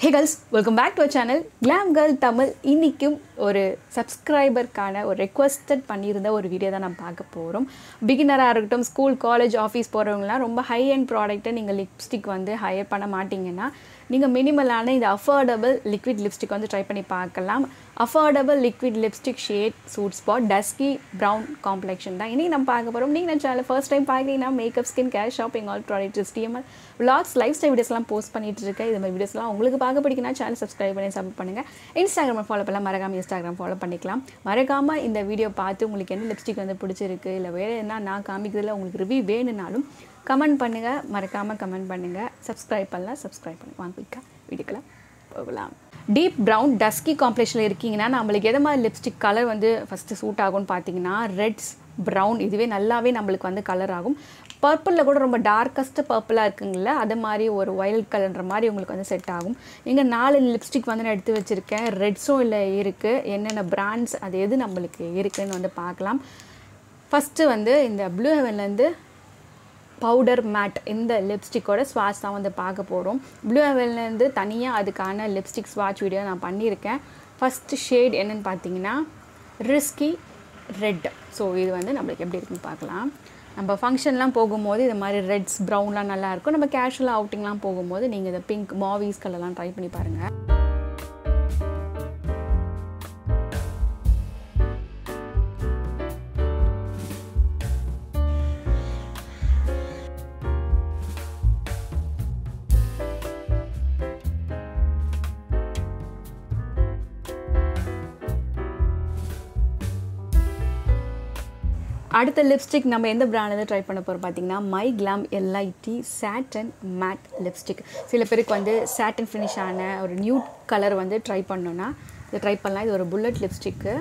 hey girls welcome back to channel Glam Girl Tamil இன்றைக்கும் ஒரு சப்ஸ்கிரைபருக்கான ஒரு ரெக்வஸ்டட் பண்ணியிருந்த ஒரு வீடியோ தான் நான் பார்க்க போகிறோம் பிகினராக இருக்கட்டும் ஸ்கூல் காலேஜ் ஆஃபீஸ் போகிறவங்களாம் ரொம்ப ஹை அண்ட் ப்ராடக்ட்டை நீங்கள் லிப்ஸ்டிக் வந்து ஹையர் பண்ண மாட்டீங்கன்னா நீங்கள் மினிமலான இந்த அஃபோர்டபுள் லிக்விட் லிப்ஸ்டிக் வந்து ட்ரை பண்ணி பார்க்கலாம் affordable liquid lipstick shade suit spot dusky brown complexion தான் இன்றைக்கி நம்ம பார்க்க போகிறோம் நீங்கள் நான் சேனல் ஃபர்ஸ்ட் டைம் பார்க்குறீங்கன்னா makeup skin care shopping all products TML vlogs lifestyle வீடியோஸ்லாம் போஸ்ட் பண்ணிட்டு இருக்கேன் இது மாதிரி வீடியோஸ்லாம் உங்களுக்கு பார்க்க பிடிக்குன்னா சேனல் சப்ஸ்கிரைப் பண்ணி சப்மிட் பண்ணுங்கள் இன்ஸ்டாகிராம் ஃபாலோ பண்ணலாம் மறக்காமல் இன்ஸ்டாகிராம் ஃபாலோ பண்ணிக்கலாம் மறக்காமல் இந்த வீடியோ பார்த்து உங்களுக்கு என்ன லிப்ஸ்டிக் வந்து பிடிச்சிருக்கு இல்லை வேறு என்ன நான் காமிக்கிறதுல உங்களுக்கு ரிவ்யூ வேணும்னாலும் கமெண்ட் பண்ணுங்கள் மறக்காமல் கமெண்ட் பண்ணுங்கள் சப்ஸ்கிரைப் பண்ணலாம் சப்ஸ்கிரைப் பண்ணுங்க வாங்க குயிக்காக வீடியோக்கெல்லாம் போகலாம் டீப் ப்ரௌன் டஸ்கி காம்ப்ளெக்ஷனில் இருக்கீங்கன்னா நம்மளுக்கு எதை மாதிரி லிப்ஸ்டிக் கலர் வந்து ஃபஸ்ட்டு சூட் ஆகும்னு பார்த்தீங்கன்னா ரெட்ஸ் ப்ரௌன் இதுவே நல்லாவே நம்மளுக்கு வந்து கலர் ஆகும் பர்பிளில் கூட ரொம்ப டார்க்கஸ்ட்டு பர்பிளாக இருக்குங்கள அது மாதிரி ஒரு ஒயில்ட் கலர்ன்ற மாதிரி உங்களுக்கு வந்து செட் ஆகும் இங்கே நாலு லிப்ஸ்டிக் வந்து நான் எடுத்து வச்சுருக்கேன் ரெட்ஸும் இல்லை இருக்குது என்னென்ன பிராண்ட்ஸ் அது எது நம்மளுக்கு இருக்குதுன்னு வந்து பார்க்கலாம் ஃபஸ்ட்டு வந்து இந்த ப்ளூ ஹெவன்லேருந்து பவுடர் மேட் இந்த லிப்ஸ்டிக்கோட ஸ்வாட்ச் தான் வந்து பார்க்க போகிறோம் ப்ளூ ஹெவன்லேருந்து தனியாக அதுக்கான லிப்ஸ்டிக் ஸ்வாட்ச் வீடியோ நான் பண்ணியிருக்கேன் ஃபஸ்ட்டு ஷேட் என்னென்னு பார்த்தீங்கன்னா ரிஸ்கி ரெட் ஸோ இது வந்து நம்மளுக்கு எப்படி இருக்குன்னு பார்க்கலாம் நம்ம ஃபங்க்ஷன்லாம் போகும்போது இது மாதிரி ரெட்ஸ் ப்ரௌன்லாம் நல்லாயிருக்கும் நம்ம கேஷுவலாக அவுட்டிங்லாம் போகும்போது நீங்கள் இந்த பிங்க் மாவிஸ் கலர்லாம் ட்ரை பண்ணி பாருங்கள் அடுத்த லிப்ஸ்டிக் நம்ம எந்த பிராண்டில் ட்ரை பண்ண போகிறோம் பார்த்தீங்கன்னா my glam LID satin matte lipstick சில பேருக்கு வந்து சாட்டன் ஃபினிஷ் ஆன ஒரு நியூட் கலர் வந்து ட்ரை பண்ணோன்னா இதை ட்ரை பண்ணலாம் இது ஒரு புல்லட் லிப்ஸ்டிக்கு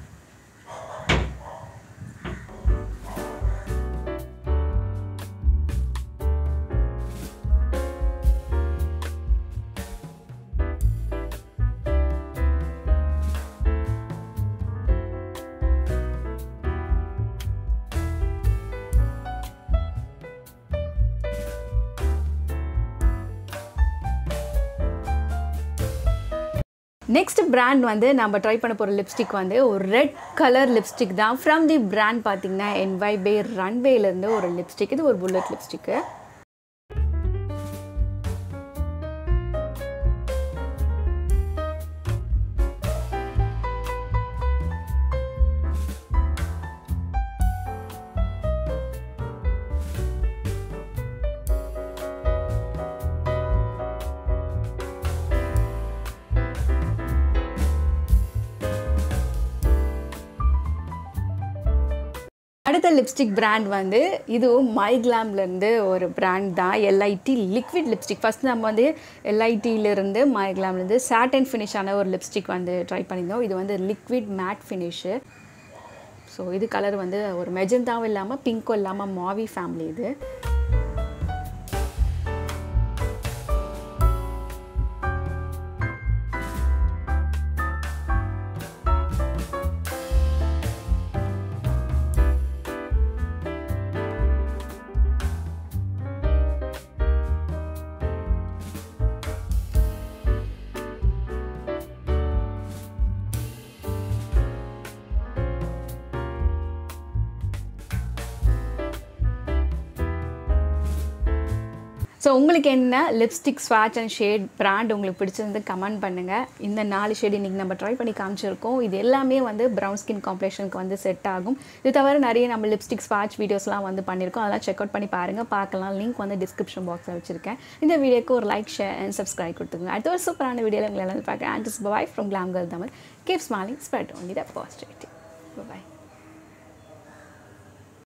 நெக்ஸ்ட் பிராண்ட் வந்து நம்ம ட்ரை பண்ண போகிற லிப்ஸ்டிக் வந்து ஒரு ரெட் கலர் லிப்ஸ்டிக் தான் ஃப்ரம் தி பிராண்ட் பார்த்தீங்கன்னா என்வை பே ரன்வேலேருந்து ஒரு லிப்ஸ்டிக் இது ஒரு புல்லட் லிப்ஸ்டிக்கு அடுத்த லிப்ஸ்டிக் பிராண்ட் வந்து இதுவும் மை கிளாம்லேருந்து ஒரு பிராண்ட் தான் எல்ஐடி லிக்விட் லிப்ஸ்டிக் ஃபஸ்ட் நம்ம வந்து எல்ஐடியிலேருந்து மை கிளாம்லேருந்து சாட்டன் ஃபினிஷான ஒரு லிப்ஸ்டிக் வந்து ட்ரை பண்ணியிருந்தோம் இது வந்து லிக்விட் மேட் ஃபினிஷு ஸோ இது கலர் வந்து ஒரு மெஜந்தாவும் இல்லாமல் பிங்க்கும் இல்லாமல் மாவி ஃபேமிலி இது ஸோ உங்களுக்கு என்ன லிப்ஸ்டிக் ஸ்வாட்ச் அண்ட் ஷேட் பிராண்ட் உங்களுக்கு பிடிச்சிருந்து கமெண்ட் பண்ணுங்கள் இந்த நாலு ஷேட் இன்றைக்கி நம்ம ட்ரை பண்ணி காமிச்சிருக்கோம் இது எல்லாமே வந்து ப்ரௌன் ஸ்கின் காம்ப்ளெக்ஷனுக்கு வந்து செட் ஆகும் இது தவிர நிறைய நம்ம லிப்ஸ்டிக் ஸ்வாட்ச் வீடியோஸ்லாம் வந்து பண்ணியிருக்கோம் அதெல்லாம் செக் அவுட் பண்ணி பாருங்கள் பார்க்கலாம் லிங்க் வந்து டிஸ்கிரிப்ஷன் பாக்ஸில் வச்சுருக்கேன் இந்த வீடியோக்கு ஒரு லைக் ஷேர் அண்ட் சப்ஸ்கிரைப் கொடுத்துங்க அடுத்த ஒரு சூப்பரான வீடியோவில் உங்களை எல்லாரும் பார்க்குறேன் ஆண்டிஸ் bye from Glam Girl Tamil keep smiling spread only the positivity bye